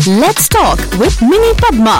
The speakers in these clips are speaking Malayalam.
Let's talk with Mini Padma.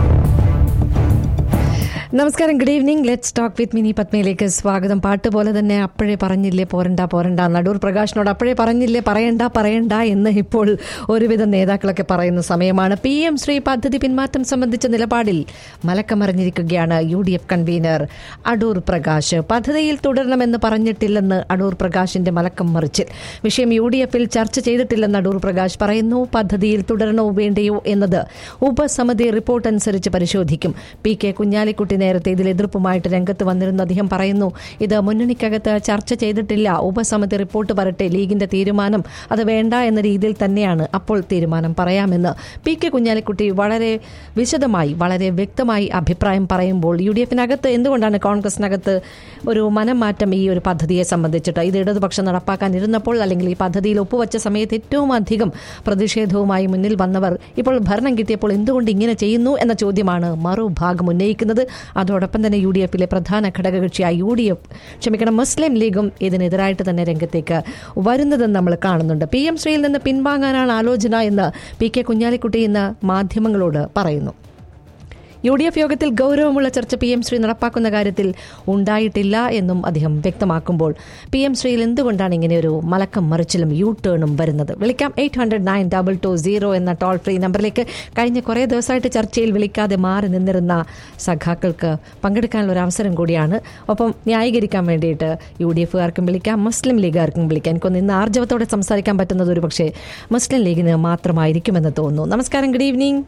നമസ്കാരം good evening let's talk with Mini പത്മയിലേക്ക് സ്വാഗതം പാട്ട് പോലെ തന്നെ അപ്പോഴേ പറഞ്ഞില്ലേ പോരണ്ട പോരണ്ട നടൂർ പ്രകാശിനോട് അപ്പോഴേ പറഞ്ഞില്ലേ പറയണ്ട പറയണ്ട എന്ന് ഇപ്പോൾ ഒരുവിധം നേതാക്കളൊക്കെ പറയുന്ന സമയമാണ് പി എം ശ്രീ പദ്ധതി പിന്മാറ്റം സംബന്ധിച്ച നിലപാടിൽ മലക്കമറിഞ്ഞിരിക്കുകയാണ് U D F convener Adoor Prakash പദ്ധതിയിൽ തുടരണമെന്ന് പറഞ്ഞിട്ടില്ലെന്ന് അടൂർ പ്രകാശിന്റെ മലക്കം മറിച്ചിൽ വിഷയം യു ഡി എഫിൽ ചർച്ച ചെയ്തിട്ടില്ലെന്ന് അടൂർ പ്രകാശ് പറയുന്നു പദ്ധതിയിൽ തുടരണോ വേണ്ടയോ എന്നത് ഉപസമിതി റിപ്പോർട്ട് അനുസരിച്ച് പരിശോധിക്കും പി കെ കുഞ്ഞാലിക്കുട്ടി നേരത്തെ ഇതിൽ എതിർപ്പുമായിട്ട് രംഗത്ത് വന്നിരുന്നു അദ്ദേഹം പറയുന്നു ഇത് മുന്നണിക്കകത്ത് ചർച്ച ചെയ്തിട്ടില്ല ഉപസമിതി റിപ്പോർട്ട് വരട്ടെ ലീഗിന്റെ തീരുമാനം അത് വേണ്ട എന്ന രീതിയിൽ തന്നെയാണ് അപ്പോൾ തീരുമാനം പറയാമെന്ന് പി കെ കുഞ്ഞാലിക്കുട്ടി വളരെ വിശദമായി വളരെ വ്യക്തമായി അഭിപ്രായം പറയുമ്പോൾ യു ഡി എഫിനകത്ത് എന്തുകൊണ്ടാണ് കോൺഗ്രസിനകത്ത് ഒരു മനംമാറ്റം ഈ ഒരു പദ്ധതിയെ സംബന്ധിച്ചിട്ട് ഇത് ഇടതുപക്ഷം നടപ്പാക്കാൻ ഇരുന്നപ്പോൾ അല്ലെങ്കിൽ ഈ പദ്ധതിയിൽ ഒപ്പുവച്ച സമയത്ത് ഏറ്റവും അധികം പ്രതിഷേധവുമായി മുന്നിൽ വന്നവർ ഇപ്പോൾ ഭരണം കിട്ടിയപ്പോൾ എന്തുകൊണ്ട് ഇങ്ങനെ ചെയ്യുന്നു എന്ന ചോദ്യമാണ് മറുഭാഗം ഉന്നയിക്കുന്നത് അതോടൊപ്പം തന്നെ യു ഡി എഫിലെ പ്രധാന ഘടകകക്ഷിയായ യു ഡി എഫ് ക്ഷമിക്കണം മുസ്ലിം ലീഗും ഇതിനെതിരായിട്ട് തന്നെ രംഗത്തേക്ക് വരുന്നതെന്ന് നമ്മൾ കാണുന്നുണ്ട് പി എം ശ്രീയിൽ നിന്ന് പിൻവാങ്ങാനാണ് ആലോചന എന്ന് പി കെ കുഞ്ഞാലിക്കുട്ടി ഇന്ന് മാധ്യമങ്ങളോട് പറയുന്നു യു ഡി എഫ് യോഗത്തിൽ ഗൗരവമുള്ള ചർച്ച പി എം ശ്രീ നടപ്പാക്കുന്ന കാര്യത്തിൽ ഉണ്ടായിട്ടില്ല എന്നും അദ്ദേഹം വ്യക്തമാക്കുമ്പോൾ പി എം ശ്രീയിൽ എന്തുകൊണ്ടാണ് ഇങ്ങനെ ഒരു മലക്കം മറിച്ചിലും യു ടേണും വരുന്നത് വിളിക്കാം eight hundred nine double two zero എന്ന ടോൾ ഫ്രീ നമ്പറിലേക്ക് കഴിഞ്ഞ കുറേ ദിവസമായിട്ട് ചർച്ചയിൽ വിളിക്കാതെ മാറി നിന്നിരുന്ന സഖാക്കൾക്ക് പങ്കെടുക്കാനുള്ള ഒരു അവസരം കൂടിയാണ് ഒപ്പം ന്യായീകരിക്കാൻ വേണ്ടിയിട്ട് യു ഡി എഫുകാർക്കും വിളിക്കാം മുസ്ലിം ലീഗുകാർക്കും വിളിക്കാം എനിക്കൊന്ന് ഇന്ന് ആർജവത്തോടെ സംസാരിക്കാൻ പറ്റുന്നത് ഒരു പക്ഷേ മുസ്ലിം ലീഗിന് മാത്രമായിരിക്കുമെന്ന് തോന്നുന്നു നമസ്കാരം ഗുഡ് ഈവനിങ്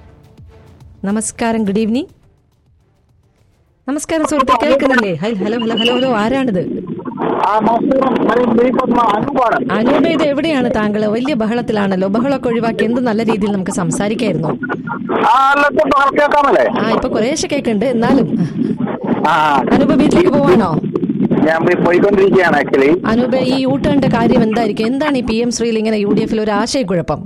നമസ്കാരം ഗുഡ് ഈവനിങ് നമസ്കാരം സുഹൃത്തെ കേൾക്കുന്നില്ലേ hi hello hello hello hello ആരാണിത് ആ നമസ്കാരം ഞാൻ ദീപത്മ അനൂപാണ് അനൂപ ഇത് എവിടെയാണ് താങ്കൾ വലിയ ബഹളത്തിലാണല്ലോ ബഹളമൊക്കെ ഒഴിവാക്കി എന്ത് നല്ല രീതിയിൽ നമുക്ക് സംസാരിക്കായിരുന്നു ആ അല്ലത്തെ ബഹളം കേൾക്കാമല്ലേ ആ ഇപ്പൊ കുറേശ്ശെ കേൾക്കുന്നുണ്ട് എന്നാലും ആ അനൂപ വീട്ടിലേക്ക് പോവാണോ ഞാൻ പോയി- പോയിക്കൊണ്ടിരിക്കുകയാണ് ആക്ച്വലി അനൂപ ഈ ഊട്ടേണ്ട കാര്യം എന്തായിരിക്കും എന്താണ് ഈ പി എം ശ്രീയിൽ ഇങ്ങനെ യു ഡി എഫിൽ ഒരു ആശയക്കുഴപ്പം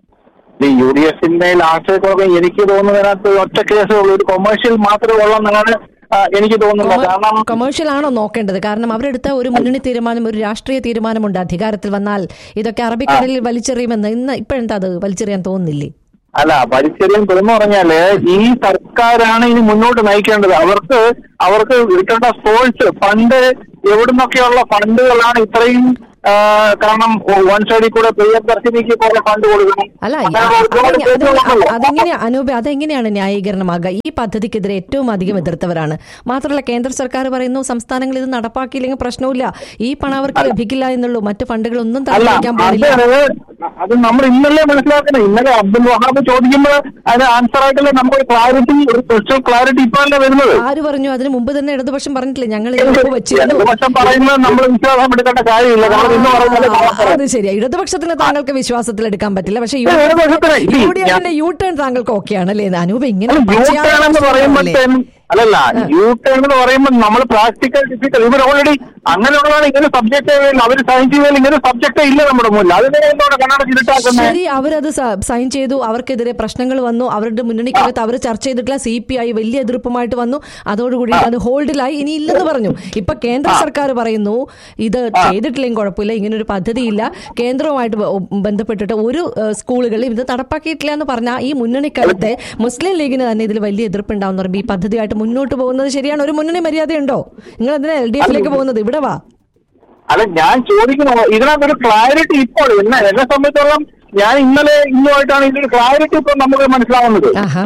ഈ യു ഡി എഫിന്റെ ആശയക്കുഴപ്പം എനിക്ക് തോന്നുന്നതിനകത്ത് ഒറ്റ കേസേ ഉള്ളൂ ഒരു കൊമേഴ്ഷ്യൽ മാത്രമേ ഉള്ളെന്നാണ് ആ, എനിക്ക് തോന്നുന്നത് കാരണം കൊമേഴ്ഷ്യൽ ആണോ നോക്കേണ്ടത് കാരണം അവരെടുത്ത ഒരു മുന്നണി തീരുമാനം ഒരു രാഷ്ട്രീയ തീരുമാനമുണ്ട് അധികാരത്തിൽ വന്നാൽ ഇതൊക്കെ അറബിക്കടലിൽ വലിച്ചെറിയുമെന്ന് ഇന്ന് ഇപ്പോഴെന്താ അത് വലിച്ചെറിയാൻ തോന്നുന്നില്ലേ അല്ല പരിചര്യം തുറന്നു പറഞ്ഞാല് ഈ സർക്കാരാണ് ഇനി മുന്നോട്ട് നയിക്കേണ്ടത് അവർക്ക് അവർക്ക് കിട്ടേണ്ട സോഴ്സ് ഫണ്ട് എവിടുന്നൊക്കെയുള്ള ഫണ്ടുകളാണ് ഇത്രയും ആ, കാരണം വൺ സൈഡിൽ കൂടെ പ്രിയദർശിനിക്ക് കുറെ ഫണ്ട് കൊടുക്കണം അല്ല ഈ- അങ്ങനെ ഒരുപാട് അതെങ്ങ- കേസുകളുണ്ടല്ലോ. അതെങ്ങ- അതെങ്ങനെ അനൂപ് അതെങ്ങനെയാണ് ന്യായീകരണമാകുക ഈ പദ്ധതിക്കെതിരെ ഏറ്റവും അധികം എതിർത്തവരാണ് മാത്രമല്ല കേന്ദ്ര സർക്കാർ പറയുന്നു സംസ്ഥാനങ്ങൾ ഇത് നടപ്പാക്കിയില്ലെങ്കിൽ പ്രശ്നമില്ല ഈ പണം അവർക്ക് ലഭിക്കില്ല എന്നുള്ളൂ മറ്റു ഫണ്ടുകളൊന്നും അല്ല തള്ളിവെക്കാൻ അത് പാടില്ല അത് നമ്മൾ ഇന്നലെ മനസ്സിലാക്കണം ഇന്നലെ അബ്ദുൽ വഹാബ് ചോദിക്കുമ്പോൾ അതിന് ആൻസർ ആയിട്ടുള്ള നമുക്കൊരു ക്ലാരിറ്റി ഒരു സ്പെഷ്യൽ ക്ലാരിറ്റി ഇപ്പൊ അല്ല വരുന്നത് ആര് പറഞ്ഞു അതിന് മുമ്പ് തന്നെ ഇടതുപക്ഷം പറഞ്ഞിട്ടില്ല ഞങ്ങൾ ഇത് വെച്ചിരുന്നു ഇടതുപക്ഷം പറയുന്നത് നമ്മൾ വിശ്വാസം എടുക്കേണ്ട കാര്യമില്ല നമ്മൾ ഇന്ന് പറയുന്നത് ആ, അത് ശരിയാ ഇടതുപക്ഷത്തിന് താങ്കൾക്ക് വിശ്വാസത്തിൽ എടുക്കാൻ പറ്റില്ല പക്ഷേ യു- ഇടതുപക്ഷത്തിന് ഈ യു ഡി ഞാൻ- എഫിന്റെ യു ടേൺ താങ്കൾക്ക് ഓക്കെയാണ് അല്ലേ അനൂപ് ഇങ്ങനെ യു ടേൺ എന്ന് പച്ചയായ പറയുമ്പോഴത്തേനും അല്ലല്ല യു ടേൺ എന്ന് പറയുമ്പോൾ നമ്മൾ പ്രാക്ടിക്കൽ ഡിഫിക്കൽ ഇവർ ഓൾറെഡി അങ്ങനെയുള്ളതാണ് ഇങ്ങനെ സബ്ജക്ട് അവർ സൈൻ ചെയ്താൽ ഇങ്ങനെ സബ്ജക്ട് ഇല്ല നമ്മുടെ മുന്നിൽ അതിനെ എന്താണ് കണ്ണട ചിരിട്ടാക്കുന്നത് ശരി അവരത് സ- സൈൻ ചെയ്തു അവർക്കെതിരെ പ്രശ്നങ്ങൾ വന്നു അവരുടെ മുന്നണിക്കകത്ത് അവർ ചർച്ച ചെയ്തിട്ടില്ല സി പി ഐ വലിയ എതിർപ്പുമായിട്ട് വന്നു അതോടുകൂടി അത് ഹോൾഡിലായി ഇനി ഇല്ലെന്ന് പറഞ്ഞു ഇപ്പൊ കേന്ദ്ര സർക്കാർ പറയുന്നു ഇത് ചെയ്തിട്ടില്ലെങ്കിൽ കുഴപ്പമില്ല ഇങ്ങനെ ഒരു പദ്ധതിയില്ല കേന്ദ്രവുമായിട്ട് ബ- ബന്ധപ്പെട്ടിട്ട് ഒരു ഏഹ്, സ്കൂളുകളിൽ ഇത് നടപ്പാക്കിയിട്ടില്ല എന്ന് പറഞ്ഞാൽ ഈ മുന്നണിക്കാലത്തെ മുസ്ലിം ലീഗിന് തന്നെ ഇതിൽ വലിയ എതിർപ്പുണ്ടാവും പറയുമ്പോൾ ഈ പദ്ധതിയായിട്ട് മുന്നോട്ട് പോകുന്നത് ശരിയാണ് ഒരു മുന്നണി മര്യാദയുണ്ടോ നിങ്ങൾ എന്തിനാ എൽ ഡി എഫിലേക്ക് പോകുന്നത് ഇവിടെ വാ അല്ല ഞാൻ ചോദിക്കുന്നു ഇതിനകത്തൊരു ക്ലാരിറ്റി ഇപ്പോൾ എന്നെ എന്നെ സംബന്ധിച്ചോളം ഞാൻ ഇന്നലെ ഇന്നുമായിട്ടാണ് ഇതിന്റെ ക്ലാരിറ്റി ഇപ്പൊ നമുക്ക് മനസ്സിലാവുന്നത് ആഹാ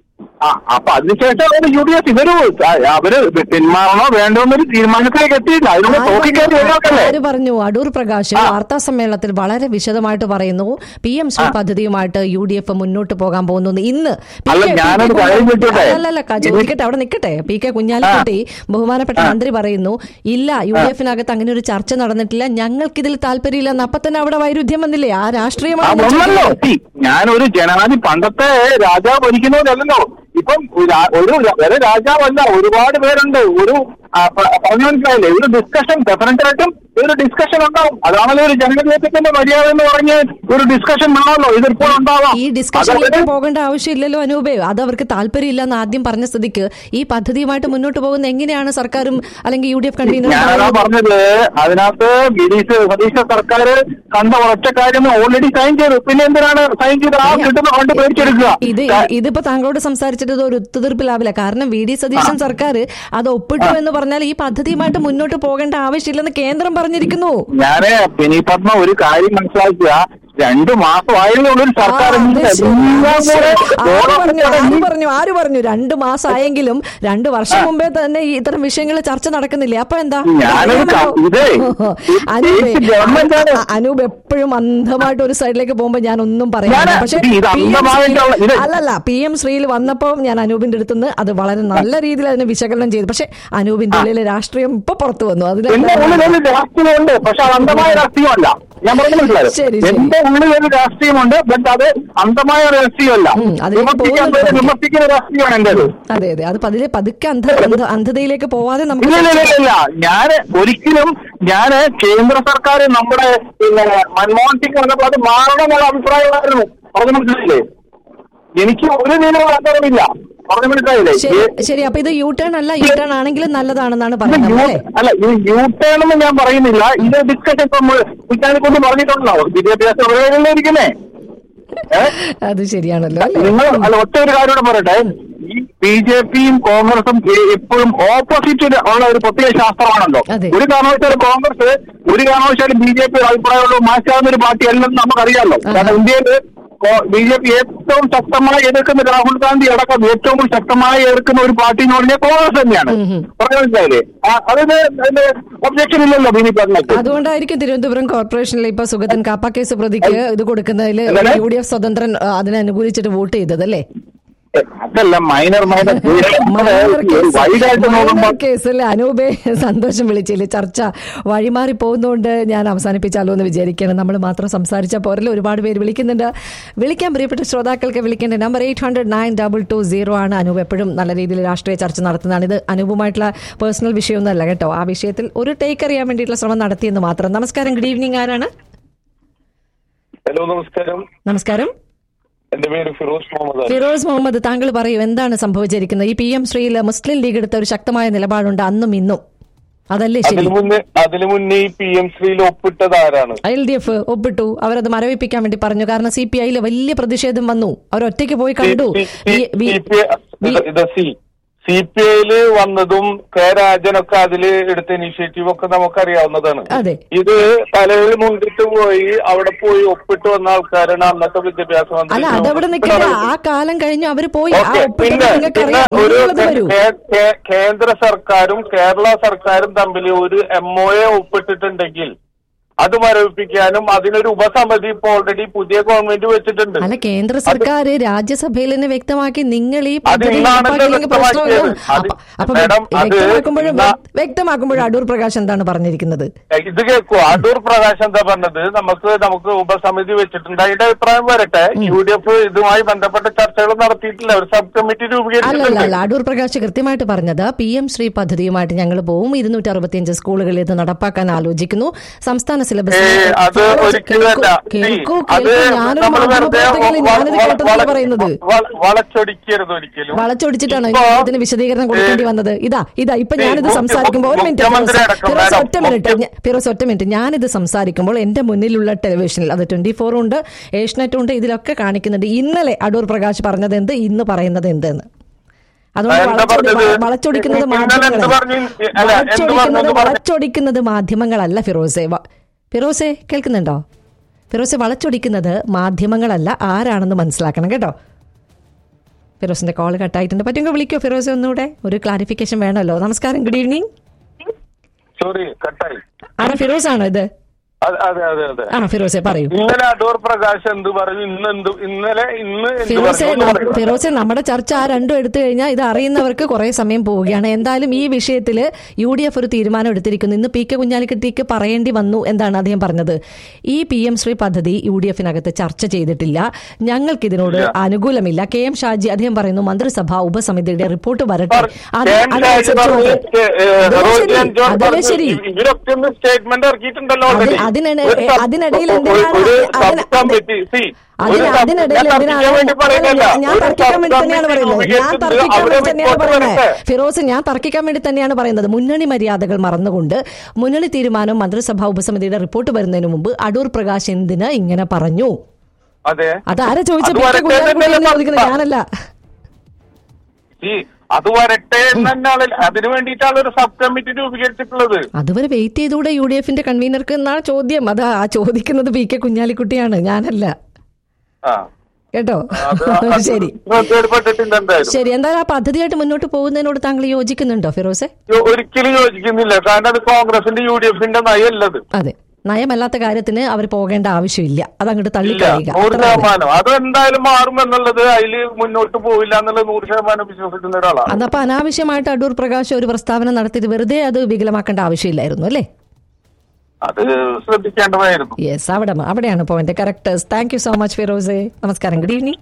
ആ അപ്പൊ അതിനുശേഷം അവര് യു ഡി എഫ് ഇവര് അവര് പിന്മാറണോ വേണ്ടോ എന്നൊരു തീരുമാനത്തിലേക്ക് എത്തിയില്ല അതിനുള്ള തോക്കിക്കയറി ഒഴിവാക്കല്ലേ ആര് പറഞ്ഞു അടൂർ പ്രകാശ് വാർത്താ സമ്മേളനത്തിൽ വളരെ വിശദമായിട്ട് പറയുന്നു പി എം ശ്രീ പദ്ധതിയുമായിട്ട് യു ഡി എഫ് മുന്നോട്ട് പോകാൻ പോകുന്നു ഇന്ന് പി. അല്ല, കെ- പി. ഞാനത് കെ. കാര്യം ചോദിച്ചോട്ടെ? അല്ലല്ല ക- ചോദിക്കട്ടെ അവിടെ നിൽക്കട്ടെ പി കെ കുഞ്ഞാലിക്കുട്ടി ബഹുമാനപ്പെട്ട മന്ത്രി പറയുന്നു ഇല്ല യു ഡി എഫിനകത്ത് അങ്ങനെ ഒരു ചർച്ച നടന്നിട്ടില്ല ഞങ്ങൾക്കിതിൽ താല്പര്യമില്ല എന്ന് അപ്പൊ തന്നെ അവിടെ വൈരുദ്ധ്യം വന്നില്ലേ ആ ആ രാഷ്ട്രീയമാണ് ഒന്നല്ലോ see, ഞാനൊരു ജനാധി പണ്ടത്തെ രാജാവ് ഭരിക്കുന്നവരല്ലോ ഇപ്പം രാ- ഒരു ര- ഒരു രാജാവല്ല ഒരുപാട് പേരുണ്ട് ഒരു ആ, പ- പറഞ്ഞു മനസ്സിലായില്ലേ ഒരു ഡിസ്കഷൻ ഡെഫിനറ്റ് ആയിട്ടും ഒരു ഡിസ്കഷൻ ഉണ്ടാവും അതാണല്ലോ ഒരു ജനാധിപത്യത്തിന്റെ മര്യാദ എന്ന് പറഞ്ഞ് ഒരു ഡിസ്കഷൻ വേണമല്ലോ ഇതിപ്പോൾ ഉണ്ടാവാം ഈ ഡിസ്കഷനിലേക്ക് അതായത് പോകേണ്ട ആവശ്യമില്ലല്ലോ അനൂപേ അത് അവർക്ക് താല്പര്യമില്ലെന്ന് ആദ്യം പറഞ്ഞ സ്ഥിതിക്ക് ഈ പദ്ധതിയുമായിട്ട് മുന്നോട്ട് പോകുന്ന എങ്ങനെയാണ് സർക്കാരും അല്ലെങ്കിൽ യു ഡി എഫ് ഞാനതാ കൺവീനറും പറഞ്ഞത് അതിനകത്ത് ഗിരീഷ് സതീശ സർക്കാർ കണ്ട ഒറ്റ കാര്യം ഓൾറെഡി സൈൻ ചെയ്തു പിന്നെ എന്തിനാണ് സൈൻ ചെയ്ത് ആ കിട്ടുന്ന ഫണ്ട് മേടിച്ചെടുക്കുക ഇത് ഇതിപ്പോ താങ്കളോട് സംസാരിച്ചിട്ട് ഇത് ഒരു ഒത്തുതീർപ്പിലാവില്ല കാരണം വി ഡി സതീശൻ സർക്കാർ അത് ഒപ്പിട്ടു എന്ന് പറഞ്ഞാൽ ഈ പദ്ധതിയുമായിട്ട് മുന്നോട്ട് പോകേണ്ട ആവശ്യമില്ലെന്ന് കേന്ദ്രം പറഞ്ഞിരിക്കുന്നു ഞാന് പിനി പത്മ ഒരു കാര്യം മനസ്സിലാക്കുക രണ്ടു മാസമായതേ ഉള്ളൂ ഒരു സർക്കാർ ആ, ഇങ്ങനെ അത് ശരി. എല്ലാം കൂടെ ആര് പറഞ്ഞു ആര് ബോധം പറഞ്ഞു ആര് പറഞ്ഞു രണ്ടു മാസമായെങ്കിലും രണ്ടു വർഷം മുമ്പേ തന്നെ ഈ ഇത്തരം വിഷയങ്ങൾ ചർച്ച നടക്കുന്നില്ലേ അപ്പൊ എന്താ ഞാനൊരു ക- ഇതേ, അനൂപ് ഈ ഗവൺമെന്റാണ്. അനൂപ് എപ്പോഴും അന്ധമായിട്ട് ഒരു സൈഡിലേക്ക് പോകുമ്പോ ഞാൻ ഒന്നും പറയാം ഞാന് പക്ഷെ ഇത് അന്ധമായിട്ടുള്ള- ഇത് അല്ലല്ല പി എം ശ്രീയിൽ വന്നപ്പോ ഞാൻ അനൂപിന്റെ അടുത്തുനിന്ന് അത് വളരെ നല്ല രീതിയിൽ അതിനെ വിശകലനം ചെയ്തു പക്ഷെ അനൂപിന്റെ ഉള്ളിലെ രാഷ്ട്രീയം ഇപ്പൊ പുറത്തു വന്നു എന്റെ അതിന് ഉള്ളിൽ ഒരു രാഷ്ട്രീയമുണ്ട് പക്ഷെ അത് അന്ധമായ രാഷ്ട്രീയമല്ല ഞാൻ പറഞ്ഞു ശരി, മനസ്സിലായോ ശരി. എന്റെ ഉള്ളിൽ ഒരു രാഷ്ട്രീയമുണ്ട് ബട്ട് അത് അന്ധമായ രാഷ്ട്രീയമല്ല ഉം, അതിലേക്ക് വിമർശിക്കാൻ പോകുന്നത് പേര് വിമർശിക്കുന്ന രാഷ്ട്രീയമാണ് എന്റേത് അതെ അതെ അത് പതിലെ പതുക്കെ അന്ധ അന്ധ- അന്ധതയിലേക്ക് പോവാതെ ഇല്ല നമുക്ക് ഇല്ല ഇല്ല ഇല്ല ഞാന് ഒരിക്കലും ഞാന് കേന്ദ്ര സർക്കാർ നമ്മുടെ പിന്നെ മൻമോഹൻ സിംഗ് വന്നപ്പോൾ അത് മാറണമെന്നുള്ള അഭിപ്രായമായിരുന്നു പറഞ്ഞു മനസ്സിലായില്ലേ എനിക്ക് ഒരു നിലവും ആഗ്രഹമില്ല പറഞ്ഞു മനസ്സിലായില്ലേ ശരി ഏ- ശരി അപ്പൊ ഇത് യു ടേൺ അല്ല യു ടേൺ ആണെങ്കിലും നല്ലതാണെന്നാണ് ഇത് പറയുന്നത് യു- അല്ലേ അല്ല ഇത് യു ടേൺ എന്ന് ഞാൻ പറയുന്നില്ല ഇത് ഡിസ്കഷൻ ഇപ്പൊ കുറ്റാനെ കൊണ്ട് പറഞ്ഞിട്ടുണ്ടല്ലോ വിദ്യാഭ്യാസ ഉപയോഗങ്ങളിലേ ഇരിക്കുന്നേ ഏഹ് അത് ശരിയാണല്ലോ അല്ലേ നിങ്ങൾ അല്ല ഒറ്റ ഒരു കാര്യം കൂടെ പറയട്ടെ ഈ ബി ജെ പിയും കോൺഗ്രസും എ- എപ്പോഴും ഓപ്പോസിറ്റ് ഉള്ള ഒരു പ്രത്യേക ശാസ്ത്രമാണല്ലോ അതെ. ഒരു കാരണവശാലും കോൺഗ്രസ് ഒരു കാരണവശാലും ബി ജെ പി അഭിപ്രായമുള്ള മാറ്റാവുന്ന ഒരു പാർട്ടി അല്ലെന്ന് നമുക്കറിയാമല്ലോ കാരണം ഇന്ത്യയിൽ ബി ജെ പി ഏറ്റവും ശക്തമായി എതിർക്കുന്ന രാഹുൽ ഗാന്ധി അടക്കം ഏറ്റവും ശക്തമായി എതിർക്കുന്ന ഒരു പാർട്ടി എന്ന് പറഞ്ഞാൽ കോൺഗ്രസ് തന്നെയാണ് പറഞ്ഞു മനസ്സിലായില്ലേ ആ- അതിന് അതിന് ഒബ്ജക്ഷൻ ഇല്ലല്ലോ ബിനി പറഞ്ഞത് അതുകൊണ്ടായിരിക്കും തിരുവനന്തപുരം കോർപ്പറേഷനിൽ ഇപ്പൊ സുഗതൻ കാപ്പ കേസ് പ്രതിക്ക് ഇത് കൊടുക്കുന്നതിൽ എന്താണ്? യു ഡി എഫ് സ്വതന്ത്രൻ ആ, അതിനെ അനുകൂലിച്ചിട്ട് വോട്ട് ചെയ്തത് അല്ലേ അതല്ല മൈനർ മൈനർ മൈനർ കേസ് വൈകായിട്ട് നോക്കുമ്പോൾ മൈനർ കേസിൽ അനൂപെ സന്തോഷം വിളിച്ചില്ലേ ചർച്ച വഴിമാറി പോകുന്നതുകൊണ്ട് ഞാൻ അവസാനിപ്പിച്ചാലോ എന്ന് വിചാരിക്കുകയാണ് നമ്മൾ മാത്രം സംസാരിച്ച പോരല്ലോ ഒരുപാട് പേര് വിളിക്കുന്നുണ്ട് വിളിക്കാൻ പ്രിയപ്പെട്ട ശ്രോതാക്കൾക്ക് വിളിക്കേണ്ട number eight hundred nine double two zero ആണ് അനൂപ് എപ്പോഴും നല്ല രീതിയിൽ രാഷ്ട്രീയ ചർച്ച നടത്തുന്നതാണ് ഇത് അനൂപുമായിട്ടുള്ള പേഴ്സണൽ വിഷയമൊന്നുമല്ല കേട്ടോ ആ വിഷയത്തിൽ ഒരു ടേക്ക് അറിയാൻ വേണ്ടിയിട്ടുള്ള ശ്രമം നടത്തിയെന്ന് മാത്രം നമസ്കാരം ഗുഡ് ഈവനിങ് ആരാണ് ഹലോ നമസ്കാരം നമസ്കാരം എന്റെ പേര് ഫിറോസ് മുഹമ്മദ് ആണ്. ഫിറോസ് മുഹമ്മദ് താങ്കൾ പറയൂ എന്താണ് സംഭവിച്ചിരിക്കുന്നത് ഈ പി എം ശ്രീയിൽ മുസ്ലിം ലീഗ് എടുത്ത ഒരു ശക്തമായ നിലപാടുണ്ട് അന്നും ഇന്നും അതല്ലേ ശരി അതിനു മുന്നേ അതിനു മുന്നേ ഈ പി എം ശ്രീയിൽ ഒപ്പിട്ടത് ആരാണ് എൽ ഡി എഫ് ഒപ്പിട്ടു അവരത് മരവിപ്പിക്കാൻ വേണ്ടി പറഞ്ഞു കാരണം സി പി ഐയില് വലിയ പ്രതിഷേധം വന്നു അവർ ഒറ്റയ്ക്ക് പോയി കണ്ടു വി- വി- വി- ഇത് സി സി പി ഐയില് വന്നതും കെ രാജനൊക്കെ അതില് എടുത്ത ഇനിഷ്യേറ്റീവ് ഒക്കെ നമുക്കറിയാവുന്നതാണ് അതെ ഇത് തലയിൽ മുണ്ടിട്ട് പോയി അവിടെ പോയി ഒപ്പിട്ട് വന്ന ആൾക്കാരാണ് അന്നത്തെ വിദ്യാഭ്യാസ മന്ത്രി അല്ല അതവിടെ നിൽക്കട്ടെ ആ കാലം കഴിഞ്ഞു അവര് പോയി ആ ഓക്കെ ഒപ്പിട്ടത് പിന്നെ നിങ്ങൾക്ക് പിന്നെ അറിയാം ഒരു നിങ്ങളത് വരൂ കേ- കേ- കേന്ദ്ര സർക്കാരും കേരള സർക്കാരും തമ്മിൽ ഒരു എം ഒ എ ഒപ്പിട്ടിട്ടുണ്ടെങ്കിൽ അത് മരവിപ്പിക്കാനും അതിനൊരു ഉപസമിതി ഇപ്പൊ ഓൾറെഡി പുതിയ ഗവൺമെന്റ് വെച്ചിട്ടുണ്ട് അല്ല കേന്ദ്ര സർക്കാർ രാജ്യസഭയിൽ തന്നെ വ്യക്തമാക്കി നിങ്ങൾ ഈ പദ്ധതി ഇന്നാണല്ലോ നടപ്പാക്കിയില്ലെങ്കിൽ പ്രശ്നമില്ല വ്യക്തമാക്കിയത്. അത് അപ്പൊ- അപ്പൊ മാഡം, അത് വ്യക്തമാക്കുമ്പോഴും ഇന്നാ- വ്യക്തമാക്കുമ്പോഴും അടൂർ പ്രകാശ് എന്താണ് പറഞ്ഞിരിക്കുന്നത് ഇത് കേൾക്കൂ അടൂർ പ്രകാശ് എന്താ പറഞ്ഞത് നമുക്ക് നമുക്ക് ഉപസമിതി വെച്ചിട്ടുണ്ട് അതിന്റെ അഭിപ്രായം വരട്ടെ യു ഡി എഫ് ഇതുമായി ബന്ധപ്പെട്ട ചർച്ചകൾ നടത്തിയിട്ടില്ല ഒരു സബ് കമ്മിറ്റി അല്ലല്ല രൂപീകരിച്ചിട്ടുണ്ട് അല്ല അടൂർ പ്രകാശ് കൃത്യമായിട്ട് പറഞ്ഞത് പി എം ശ്രീ പദ്ധതിയുമായിട്ട് ഞങ്ങൾ പോവും ഇരുന്നൂറ്റി അറുപത്തിയഞ്ച് സ്കൂളുകളിൽ ഇത് നടപ്പാക്കാൻ ആലോചിക്കുന്നു സംസ്ഥാന സിലബസ് ഏ, അത് ഒരിക്കലല്ല കേൾക്കൂ അത് കേൾക്കൂ ഞാനൊരു നമ്മൾ വെറുതെ മാധ്യമപ്രവർത്തകനല്ലേ ഞാനിത് വള- കേട്ടതല്ല വള- പറയുന്നത് വള- വളച്ചൊടിക്കരുത് ഒരിക്കലും വളച്ചൊടിച്ചിട്ടാണോ ഇപ്പോ, ഇതിന് വിശദീകരണം കൊടുക്കേണ്ടി ഏ, വന്നത് ഇതാ ഇതാ ഇപ്പൊ ഈ ഞാനിത് മുഖ്യ- സംസാരിക്കുമ്പോൾ ഒരു മിനിറ്റ് മുഖ്യമന്ത്രി ഫിറോസ്, അടക്കം ഫിറോസ് മാഡം, ഒറ്റ മിനിറ്റ് മുഖ്യ- ഞ- ഫിറോസ് ഒറ്റ മിനിറ്റ് ഞാനിത് സംസാരിക്കുമ്പോൾ എന്റെ മുന്നിലുള്ള ടെലിവിഷനിൽ അത് ട്വന്റി ഫോറും ഉണ്ട് ഏഷ്യനെറ്റും ഉണ്ട് ഇതിലൊക്കെ കാണിക്കുന്നുണ്ട് ഇന്നലെ അടൂർ പ്രകാശ് പറഞ്ഞത് എന്ത് ഇന്ന് പറയുന്നത് എന്തെന്ന് അതുകൊണ്ട് എന്താ വളച്ചൊടി- പറഞ്ഞത്? വളച്ചൊടിക്കുന്നത് ഇന്നലെ എന്ത് മാധ്യമങ്ങളല്ല പറഞ്ഞു? അല്ല, എന്ത് പറഞ്ഞു വളച്ചൊടിക്കുന്നത് എന്ന് പറഞ്ഞ- വളച്ചൊടിക്കുന്നത് മാധ്യമങ്ങളല്ല ഫിറോസെ വ- ഫിറോസെ കേൾക്കുന്നുണ്ടോ ഫിറോസെ വളച്ചൊടിക്കുന്നത് മാധ്യമങ്ങളല്ല ആരാണെന്ന് മനസ്സിലാക്കണം കേട്ടോ ഫിറോസിന്റെ കോൾ കട്ടായിട്ടുണ്ട് പറ്റുമെങ്കിൽ വിളിക്കോ ഫിറോസെ ഒന്നുകൂടെ ഒരു ക്ലാരിഫിക്കേഷൻ വേണമല്ലോ നമസ്കാരം ഗുഡ് ഈവനിങ് സോറി കട്ടായി ആരാ ഫിറോസ് ആണോ ഇത് അതെ അതെ അതെ അതെ ആ ഫിറോസെ പറയൂ ഇന്നലെ അടൂർ പ്രകാശ് എന്ത് പറഞ്ഞു ഇന്ന് എന്ത് ഇന്നലെ ഇന്ന് എന്ത് ഫിറോസെ പറഞ്ഞു എന്ന് നം- പറയൂ. ഫിറോസെ നമ്മുടെ ചർച്ച ആ രണ്ടും എടുത്തു കഴിഞ്ഞാൽ ഇത് അറിയുന്നവർക്ക് കുറെ സമയം പോവുകയാണ് എന്തായാലും ഈ വിഷയത്തിൽ യു ഡി എഫ് ഒരു തീരുമാനം എടുത്തിരിക്കുന്നു ഇന്ന് പി കെ കുഞ്ഞാലിക്കുട്ടിക്ക് പറയേണ്ടി വന്നു എന്താണ് അദ്ദേഹം പറഞ്ഞത് ഈ പി എം ശ്രീ പദ്ധതി യു ഡി എഫിനകത്ത് ചർച്ച ചെയ്തിട്ടില്ല ഞങ്ങൾക്ക് ഇതിനോട് അനുകൂലമില്ല കെ എം ഷാജി അദ്ദേഹം പറയുന്നു മന്ത്രിസഭ ഉപസമിതിയുടെ റിപ്പോർട്ട് വരട്ടെ സാർ, അത് കെ എം ഷാജി അതനുസരിച്ച് പറഞ്ഞു, മാത്രം- കെ- ഏ, അതല്ലേ റോജി ശരി, ആൻഡ് ജോൺ അതല്ലേ പറഞ്ഞു, ശരി ഇ- ഇവരൊക്കെ ഒന്ന് സ്റ്റേറ്റ്മെന്റ് ഇറക്കിയിട്ടുണ്ടല്ലോ അത് already. അതിനിടെ- ഒരു സബ്- അതിനിടയിൽ ഒരു- എന്തിനാണ് ഒരു അതിന് സബ് കമ്മിറ്റി, see, ഒരു അതിന് സബ്- അതിനിടയിൽ ഞാൻ തർക്കിക്കാൻ എന്തിനാണ് വേണ്ടി പറയുന്നില്ല. ഞാൻ- ഞാൻ ഒരു തർക്കിക്കാൻ സബ് വേണ്ടി തന്നെയാണ് കമ്മിറ്റി പറയുന്നത് ഞാൻ രൂപീകരിച്ചിട്ട് തർക്കിക്കാൻ അവരെ വേണ്ടി തന്നെയാണ് report പറയുന്നത് വരട്ടെ. ഫിറോസ് ഞാൻ തർക്കിക്കാൻ വേണ്ടി തന്നെയാണ് പറയുന്നത് മുന്നണി മര്യാദകൾ മറന്നുകൊണ്ട് മുന്നണി തീരുമാനം മന്ത്രിസഭാ ഉപസമിതിയുടെ റിപ്പോർട്ട് വരുന്നതിന് മുമ്പ് അടൂർ പ്രകാശ് എന്തിന് ഇങ്ങനെ പറഞ്ഞു അതെ അത് ആരാ ചോദിച്ച അത് പി കെ വരട്ടെ കുഞ്ഞാലിക്കുട്ടി എന്നല്ലേ ചോദിക്കുന്നത് പറഞ്ഞത്? ഞാനല്ല ഈ അത് വരട്ടെ എന്ന് തന്നെയാണ് അതിനു വേണ്ടിയിട്ടാണ് ഒരു സബ് കമ്മിറ്റി രൂപീകരിച്ചിട്ടുള്ളത് അതുവരെ വെയിറ്റ് ചെയ്തുകൂടെ യു ഡി എഫിന്റെ കൺവീനർക്ക് എന്നാണ് ചോദ്യം അത് ആ ചോദിക്കുന്നത് പി കെ കുഞ്ഞാലിക്കുട്ടിയാണ് ഞാനല്ല ആ കേട്ടോ അത് അത് ശരി ശ്രദ്ധയിൽപ്പെട്ടിട്ടില്ല എന്തായാലും ശരി എന്തായാലും ആ പദ്ധതിയായിട്ട് മുന്നോട്ട് പോകുന്നതിനോട് താങ്കൾ യോജിക്കുന്നുണ്ടോ ഫിറോസെ യോ- ഒരിക്കലും യോജിക്കുന്നില്ല കാരണം അത് കോൺഗ്രസിന്റെ യു ഡി എഫിന്റെ നയല്ലത് അതെ നയമല്ലാത്ത കാര്യത്തിന് അവർ പോകേണ്ട ആവശ്യമില്ല അതങ്ങോട്ട് ഇല്ല തള്ളിക്കളയുക നൂറ് അത്ര തന്നെ. ശതമാനം അത് എന്തായാലും മാറും എന്നുള്ളത് അതിൽ മുന്നോട്ട് പോവില്ല എന്നുള്ളത് നൂറ് ശതമാനം വിശ്വസിക്കുന്ന ഒരാളാണ് അതപ്പോ അനാവശ്യമായിട്ട് അടൂർ പ്രകാശ് ഒരു പ്രസ്താവന നടത്തിയത് വെറുതെ അത് വികലമാക്കേണ്ട ആവശ്യമില്ലായിരുന്നു അല്ലേ അത് ശ്രദ്ധിക്കേണ്ടതായിരുന്നു യെസ് അവിടെ അവിടെയാണ് point correct thank you so much ഫിറോസെ നമസ്കാരം ഗുഡ് ഈവനിങ്